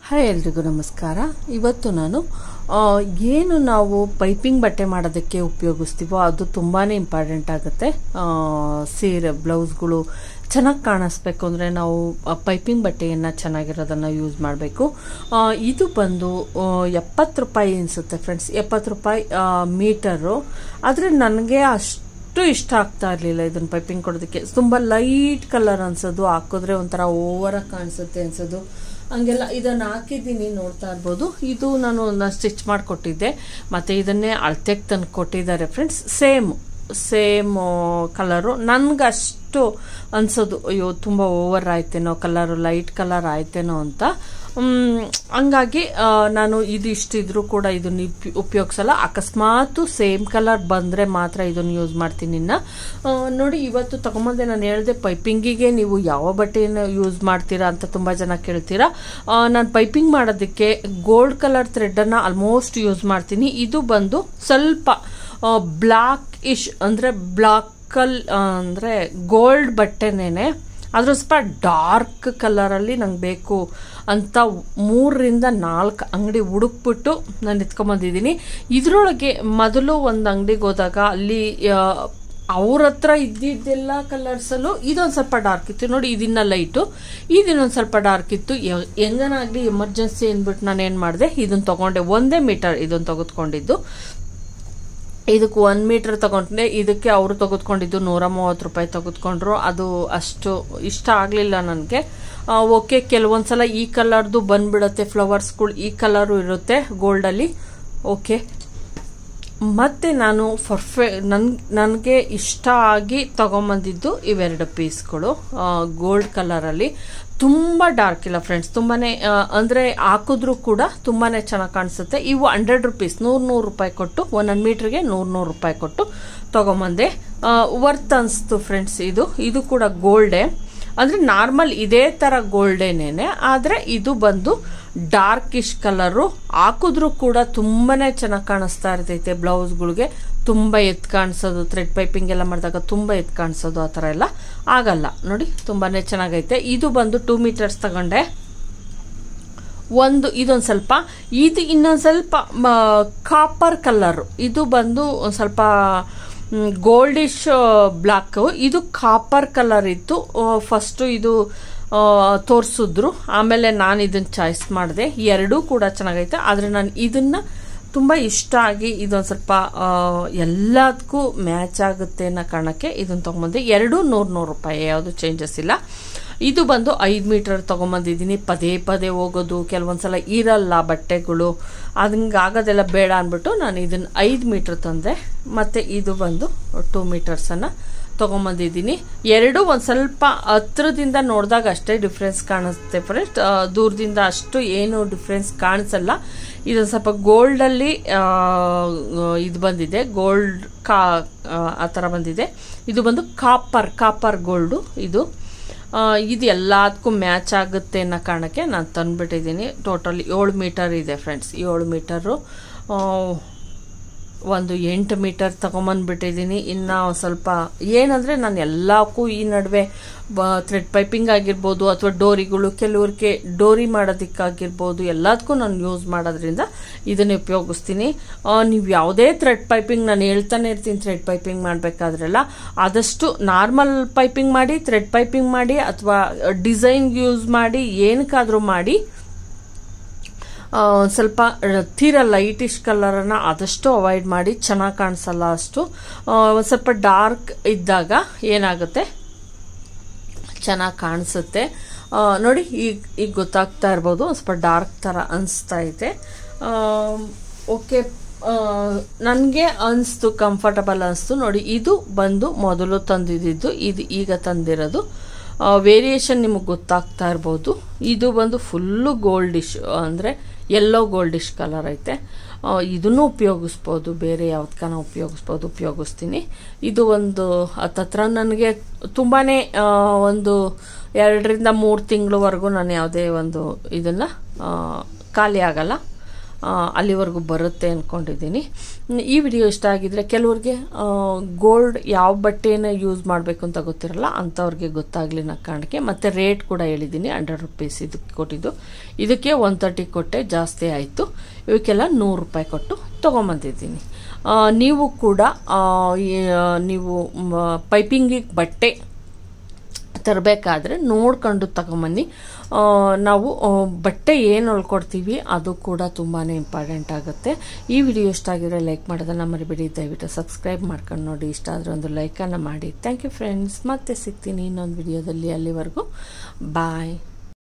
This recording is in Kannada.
ಹಾಯ್ ಎಲ್ರಿಗೂ ನಮಸ್ಕಾರ ಇವತ್ತು ನಾನು ಆ, ಏನು ನಾವು ಪೈಪಿಂಗ್ ಬಟ್ಟೆ ಮಾಡೋದಕ್ಕೆ ಉಪಯೋಗಿಸ್ತೀವೋ ಅದು ತುಂಬಾ ಇಂಪಾರ್ಟೆಂಟ್ ಆಗುತ್ತೆ ಆ, ಸೀರೆ ಬ್ಲೌಸ್ಗಳು ಚೆನ್ನಾಗಿ ಕಾಣಿಸ್ಬೇಕು ಅಂದರೆ ನಾವು ಪೈಪಿಂಗ್ ಬಟ್ಟೆಯನ್ನು ಚೆನ್ನಾಗಿರೋದನ್ನು ಯೂಸ್ ಮಾಡಬೇಕು ಇದು ಬಂದು ಎಪ್ಪತ್ತು ರೂಪಾಯಿ ಅನಿಸುತ್ತೆ ಫ್ರೆಂಡ್ಸ್ ಎಪ್ಪತ್ತು ರೂಪಾಯಿ ಮೀಟರು ಆದರೆ ನನಗೆ ಅಷ್ಟು ಅಷ್ಟು ಇಷ್ಟ ಆಗ್ತಾ ಇರಲಿಲ್ಲ ಇದನ್ನ ಪೈಪಿಂಗ್ ಕೊಡೋದಕ್ಕೆ ತುಂಬ ಲೈಟ್ ಕಲರ್ ಅನ್ಸೋದು ಹಾಕಿದ್ರೆ ಒಂಥರ ಓವರಾಗಿ ಕಾಣಿಸುತ್ತೆ ಅನ್ಸೋದು ಹಂಗೆಲ್ಲ ಇದನ್ನು ಹಾಕಿದ್ದೀನಿ ನೋಡ್ತಾ ಇರ್ಬೋದು ಇದು ನಾನು ಸ್ಟಿಚ್ ಮಾಡಿಕೊಟ್ಟಿದ್ದೆ ಮತ್ತು ಇದನ್ನೇ ಅಳತೆಗೆ ತಂದು ಕೊಟ್ಟಿದ್ದಾರೆ ಫ್ರೆಂಡ್ಸ್ ಸೇಮ್ ಸೇಮ್ ಕಲರು ನನಗೆ ಅಷ್ಟು ಅನ್ಸೋದು ಅಯ್ಯೋ ತುಂಬ ಓವರ್ ಆಯ್ತೇನೋ ಕಲರು ಲೈಟ್ ಕಲರ್ ಆಯ್ತೇನೋ ಅಂತ ಮ್, ಹಂಗಾಗಿ ಆ, ನಾನು ಇದು ಇಷ್ಟಿದ್ರು ಕೂಡ ಇದನ್ನ ಉಪ್- ಉಪಯೋಗಿಸಲ್ಲ ಅಕಸ್ಮಾತ್ ಸೇಮ್ ಕಲರ್ ಬಂದರೆ ಮಾತ್ರ ಇದನ್ನು ಯೂಸ್ ಮಾಡ್ತೀನಿ ಇನ್ನು ಆ, ನೋಡಿ ಇವತ್ತು ತಗೊಂಬಂದೆ ನಾನು ಹೇಳಿದೆ ಪೈಪಿಂಗಿಗೆ ನೀವು ಯಾವ ಬಟ್ಟೆಯನ್ನು ಯೂಸ್ ಮಾಡ್ತೀರಾ ಅಂತ ತುಂಬ ಜನ ಕೇಳ್ತೀರಾ ನಾನು ಪೈಪಿಂಗ್ ಮಾಡೋದಕ್ಕೆ ಗೋಲ್ಡ್ ಕಲರ್ ಥ್ರೆಡನ್ನು ಆಲ್ಮೋಸ್ಟ್ ಯೂಸ್ ಮಾಡ್ತೀನಿ ಇದು ಬಂದು ಸ್ವಲ್ಪ ಬ್ಲಾಕ್ ಇಶ್ ಅಂದರೆ ಬ್ಲಾಕಲ್ ಅಂದರೆ ಗೋಲ್ಡ್ ಬಟ್ಟೆನೇನೆ ಅದ್ರ ಸ್ವಲ್ಪ ಡಾರ್ಕ್ ಕಲರಲ್ಲಿ ನಂಗೆ ಬೇಕು ಅಂತ ಮೂರರಿಂದ ನಾಲ್ಕು ಅಂಗಡಿ ಹುಡುಕ್ಬಿಟ್ಟು ನಾನು ಎತ್ಕೊಂಬಂದಿದ್ದೀನಿ ಇದರೊಳಗೆ ಮೊದಲು ಒಂದು ಅಂಗಡಿಗೆ ಹೋದಾಗ ಅಲ್ಲಿ ಅವ್ರ ಹತ್ರ ಇದ್ದಿದ್ದೆಲ್ಲ ಕಲರ್ಸಲ್ಲೂ ಇದೊಂದು ಸ್ವಲ್ಪ ಡಾರ್ಕ್ ಇತ್ತು ನೋಡಿ ಇದಿನ್ನ ಲೈಟು ಇದಿನ್ನೊಂದು ಸ್ವಲ್ಪ ಡಾರ್ಕ್ ಇತ್ತು ಯ- ಹೆಂಗನಾಗ್ಲಿ ಎಮರ್ಜೆನ್ಸಿ ಅಂದ್ಬಿಟ್ಟು ನಾನು ಏನು ಮಾಡಿದೆ ಇದನ್ನು ತಗೊಂಡೆ ಒಂದೇ ಮೀಟರ್ ಇದನ್ನು ತೆಗೆದುಕೊಂಡಿದ್ದು ಇದಕ್ಕೆ ಒನ್ ಮೀಟರ್ ತಗೊಂಡೆ ಇದಕ್ಕೆ ಅವರು ತೆಗೆದುಕೊಂಡಿದ್ದು ನೂರ ಮೂವತ್ತು ರೂಪಾಯಿ ತೆಗೆದುಕೊಂಡ್ರು ಅದು ಅಷ್ಟು ಇಷ್ಟ ಆಗಲಿಲ್ಲ ನನಗೆ ಓಕೆ ಕೆಲವೊಂದ್ಸಲ ಈ ಕಲರ್ದು ಬಂದ್ಬಿಡುತ್ತೆ ಫ್ಲವರ್ಸ್ಗಳು ಈ ಕಲರು ಇರುತ್ತೆ ಗೋಲ್ಡಲ್ಲಿ ಓಕೆ ಮತ್ತೆ ನಾನು ಫರ್ಫೆ ನನ್ ನನಗೆ ಇಷ್ಟ ಆಗಿ ತಗೊಂಬಂದಿದ್ದು ಇವೆರಡು ಪೀಸ್ಗಳು ಗೋಲ್ಡ್ ಕಲರಲ್ಲಿ ತುಂಬ ಡಾರ್ಕ್ ಇಲ್ಲ ಫ್ರೆಂಡ್ಸ್ ತುಂಬಾನೇ ಆ, ಅಂದ್ರೆ ಹಾಕಿದ್ರು ಕೂಡ ತುಂಬಾನೇ ಚೆನ್ನಾಗಿ ಕಾಣಿಸುತ್ತೆ ಇವು ಹಂಡ್ರೆಡ್ ರುಪೀಸ್ ನೂರು ನೂರು ರೂಪಾಯಿ ಕೊಟ್ಟು ಒಂದೊಂದು ಮೀಟ್ರಿಗೆ ನೂರು ನೂರು ರೂಪಾಯಿ ಕೊಟ್ಟು ತಗೊಂಬಂದೆ ವರ್ತ್ ಅನಿಸ್ತು ಫ್ರೆಂಡ್ಸ್ ಇದು ಇದು ಕೂಡ ಗೋಲ್ಡೇ ಅಂದ್ರೆ ನಾರ್ಮಲ್ ಇದೇ ತರ ಗೋಲ್ಡೇನೇನೆ ಆದ್ರೆ ಇದು ಬಂದು ಡಾರ್ಕಿಶ್ ಕಲರು ಹಾಕಿದ್ರು ಕೂಡ ತುಂಬಾನೇ ಚೆನ್ನಾಗಿ ಕಾಣಿಸ್ತಾ ಇರ್ತೈತೆ ಬ್ಲೌಸ್ಗಳಿಗೆ ತುಂಬ ಎತ್ ಕಾಣಿಸೋದು ಥ್ರೆಡ್ ಪೈಪಿಂಗ್ ಎಲ್ಲ ಮಾಡಿದಾಗ ತುಂಬ ಎತ್ ಕಾಣಿಸೋದು ಆ ಥರ ಎಲ್ಲ ಆಗಲ್ಲ ನೋಡಿ ತುಂಬಾನೇ ಚೆನ್ನಾಗೈತೆ ಇದು ಬಂದು ಟೂ ಮೀಟರ್ಸ್ ತಗೊಂಡೆ ಒಂದು ಇದೊಂದು ಸ್ವಲ್ಪ ಇದು ಇನ್ನೊಂದು ಸ್ವಲ್ಪ ಕಾಪರ್ ಕಲರ್ ಇದು ಬಂದು ಒಂದು ಸ್ವಲ್ಪ ಗೋಲ್ಡಿಶ್ ಬ್ಲಾಕ್ ಇದು ಕಾಪರ್ ಕಲರ್ ಇತ್ತು ಫಸ್ಟ್ ಇದು ಆ, ತೋರ್ಸಿದ್ರು ಆಮೇಲೆ ನಾನು ಇದನ್ನ ಚಾಯ್ಸ್ ಮಾಡಿದೆ ಎರಡೂ ಕೂಡ ಚೆನ್ನಾಗೈತೆ ಆದರೆ ನಾನು ಇದನ್ನ ತುಂಬ ಇಷ್ಟ ಆಗಿ ಇದೊಂದು ಸ್ವಲ್ಪ ಆ, ಎಲ್ಲದಕ್ಕೂ ಮ್ಯಾಚ್ ಆಗುತ್ತೆ ಅನ್ನೋ ಕಾರಣಕ್ಕೆ ಇದನ್ನ ತೊಗೊಂಬಂದೆ ಎರಡೂ ನೂರು ನೂರು ರೂಪಾಯಿ ಯಾವುದು ಚೇಂಜಸ್ ಇಲ್ಲ ಇದು ಬಂದು ಐದು ಮೀಟರ್ ತೊಗೊಂಬಂದಿದ್ದೀನಿ ಪದೇ ಪದೇ ಹೋಗೋದು ಕೆಲವೊಂದ್ಸಲ ಇರಲ್ಲ ಬಟ್ಟೆಗಳು ಅದಂಗೆ ಆಗೋದೆಲ್ಲ ಬೇಡ ಅಂದ್ಬಿಟ್ಟು ನಾನು ಇದನ್ನು ಐದು ಮೀಟರ್ ತಂದೆ ಮತ್ತು ಇದು ಬಂದು ಟೂ ಮೀಟರ್ಸನ್ನು ತೊಗೊಂಬಂದಿದ್ದೀನಿ ಎರಡು ಒಂದು ಸ್ವಲ್ಪ ಹತ್ರದಿಂದ ನೋಡಿದಾಗ ಅಷ್ಟೇ ಡಿಫ್ರೆನ್ಸ್ ಕಾಣಿಸುತ್ತೆ ಫ್ರೆಂಡ್ಸ್ ದೂರದಿಂದ ಅಷ್ಟು ಏನು ಡಿಫ್ರೆನ್ಸ್ ಕಾಣಿಸಲ್ಲ ಇದೊಂದು ಸ್ವಲ್ಪ ಗೋಲ್ಡಲ್ಲಿ ಇದು ಬಂದಿದೆ ಗೋಲ್ಡ್ ಕಾ ಆ, ಆ ಥರ ಬಂದಿದೆ ಇದು ಬಂದು ಕಾಪರ್ ಕಾಪರ್ ಗೋಲ್ಡು ಇದು ಆ, ಇದು ಎಲ್ಲದಕ್ಕೂ ಮ್ಯಾಚ್ ಆಗುತ್ತೆ ಅನ್ನೋ ಕಾರಣಕ್ಕೆ ನಾನು ತಂದುಬಿಟ್ಟಿದ್ದೀನಿ ಟೋಟಲ್ ಏಳು ಮೀಟರ್ ಇದೆ ಫ್ರೆಂಡ್ಸ್ ಏಳು ಮೀಟರು ಒಂದು ಎಂಟು ಮೀಟರ್ ತಗೊಂಬಂದ್ಬಿಟ್ಟಿದ್ದೀನಿ ಇನ್ನು ಒಂದ್ ಸ್ವಲ್ಪ ಏನಂದರೆ ನಾನು ಎಲ್ಲಕ್ಕೂ ಈ ನಡುವೆ ಥ್ರೆಡ್ ಪೈಪಿಂಗ್ ಆಗಿರ್ಬೋದು ಅಥವಾ ಡೋರಿಗಳು ಕೆಲವ್ರಿಗೆ ಡೋರಿ ಮಾಡೋದಕ್ಕಾಗಿರ್ಬೋದು ಎಲ್ಲದಕ್ಕೂ ನಾನು ಯೂಸ್ ಮಾಡೋದ್ರಿಂದ ಇದನ್ನೇ ಉಪಯೋಗಿಸ್ತೀನಿ ನೀವು ಯಾವುದೇ ಥ್ರೆಡ್ ಪೈಪಿಂಗ್ ನಾನು ಹೇಳ್ತಾನೆ ಇರ್ತೀನಿ ಥ್ರೆಡ್ ಪೈಪಿಂಗ್ ಮಾಡಬೇಕಾದ್ರೆಲ್ಲ ಆದಷ್ಟು ನಾರ್ಮಲ್ ಪೈಪಿಂಗ್ ಮಾಡಿ ಥ್ರೆಡ್ ಪೈಪಿಂಗ್ ಮಾಡಿ ಅಥವಾ ಡಿಸೈನ್ ಯೂಸ್ ಮಾಡಿ ಏನಕ್ಕಾದರೂ ಮಾಡಿ ಆ, ಒಂದ್ ಸ್ವಲ್ಪ ತೀರಾ ಲೈಟಿಶ್ ಕಲರನ್ನು ಆದಷ್ಟು ಅವಾಯ್ಡ್ ಮಾಡಿ ಚೆನ್ನಾಗಿ ಕಾಣಿಸಲ್ಲ ಅಷ್ಟು ಆ, ಒಂದ್ ಸ್ವಲ್ಪ ಡಾರ್ಕ್ ಇದ್ದಾಗ ಏನಾಗುತ್ತೆ ಚೆನ್ನಾಗಿ ಕಾಣಿಸುತ್ತೆ ಆ, ನೋಡಿ ಈಗ ಈಗ ಗೊತ್ತಾಗ್ತಾ ಇರ್ಬೋದು ಒಂದು ಸ್ವಲ್ಪ ಡಾರ್ಕ್ ಥರ ಅನಿಸ್ತಾ ಇದೆ ಓಕೆ ನನಗೆ ಅನಿಸ್ತು ಕಂಫರ್ಟಬಲ್ ಅನಿಸ್ತು ನೋಡಿ ಇದು ಬಂದು ಮೊದಲು ತಂದಿದ್ದು ಇದು ಈಗ ತಂದಿರೋದು ವೇರಿಯೇಷನ್ ನಿಮಗೆ ಗೊತ್ತಾಗ್ತಾ ಇರ್ಬೋದು ಇದು ಬಂದು ಫುಲ್ಲು ಗೋಲ್ಡಿಶ್ ಅಂದರೆ ಎಲ್ಲೋ ಗೋಲ್ಡಿಶ್ ಕಲರ್ ಐತೆ ಆ, ಇದನ್ನು ಉಪಯೋಗಿಸ್ಬೋದು ಬೇರೆ ಯಾವ್ದಕ್ಕನ ಉಪಯೋಗಿಸ್ಬೋದು ಉಪಯೋಗಿಸ್ತೀನಿ ಇದು ಒಂದು ಹತ್ತತ್ರ ನನಗೆ ತುಂಬಾ ಒಂದು ಎರಡರಿಂದ ಮೂರು ತಿಂಗಳವರೆಗೂ ನಾನು ಯಾವುದೇ ಒಂದು ಇದನ್ನು ಖಾಲಿ ಆಗಲ್ಲ ಅಲ್ಲಿವರೆಗೂ ಬರುತ್ತೆ ಅಂದ್ಕೊಂಡಿದ್ದೀನಿ ಈ ವಿಡಿಯೋ ಇಷ್ಟ ಆಗಿದ್ರೆ ಕೆಲವ್ರಿಗೆ ಗೋಲ್ಡ್ ಯಾವ ಬಟ್ಟೆನ ಯೂಸ್ ಮಾಡಬೇಕು ಅಂತ ಗೊತ್ತಿರಲ್ಲ ಅಂಥವ್ರಿಗೆ ಗೊತ್ತಾಗಲಿ ಅನ್ನೋ ಕಾರಣಕ್ಕೆ ಮತ್ತು ರೇಟ್ ಕೂಡ ಹೇಳಿದ್ದೀನಿ ಹಂಡ್ರೆಡ್ ರುಪೀಸ್ ಇದಕ್ಕೆ ಕೊಟ್ಟಿದ್ದು ಇದಕ್ಕೆ ಒನ್ ತರ್ಟಿ ಕೊಟ್ಟೆ ಜಾಸ್ತಿ ಆಯಿತು ಇವಕ್ಕೆಲ್ಲ ನೂರು ರೂಪಾಯಿ ಕೊಟ್ಟು ತೊಗೊಂಬಂದಿದ್ದೀನಿ ನೀವು ಕೂಡ ನೀವು ಪೈಪಿಂಗಿಗೆ ಬಟ್ಟೆ ತರಬೇಕಾದ್ರೆ ನೋಡ್ಕೊಂಡು ತಗೊಂಬನ್ನಿ ನಾವು ಬಟ್ಟೆ ಏನು ಹೊಲ್ಕೊಡ್ತೀವಿ ಅದು ಕೂಡ ತುಂಬಾ ಇಂಪಾರ್ಟೆಂಟ್ ಆಗುತ್ತೆ ಈ ವಿಡಿಯೋ ಇಷ್ಟ ಆಗಿದ್ರೆ ಲೈಕ್ ಮಾಡೋದನ್ನ ಮರಿಬೇಡಿ ದಯವಿಟ್ಟು ಸಬ್ಸ್ಕ್ರೈಬ್ ಮಾಡ್ಕೊಂಡು ನೋಡಿ ಇಷ್ಟ ಆದರೆ ಒಂದು ಲೈಕನ್ನು ಮಾಡಿ ಥ್ಯಾಂಕ್ ಯು ಫ್ರೆಂಡ್ಸ್ ಮತ್ತೆ ಸಿಗ್ತೀನಿ ಇನ್ನೊಂದು ವಿಡಿಯೋದಲ್ಲಿ ಅಲ್ಲಿವರೆಗೂ ಬಾಯ್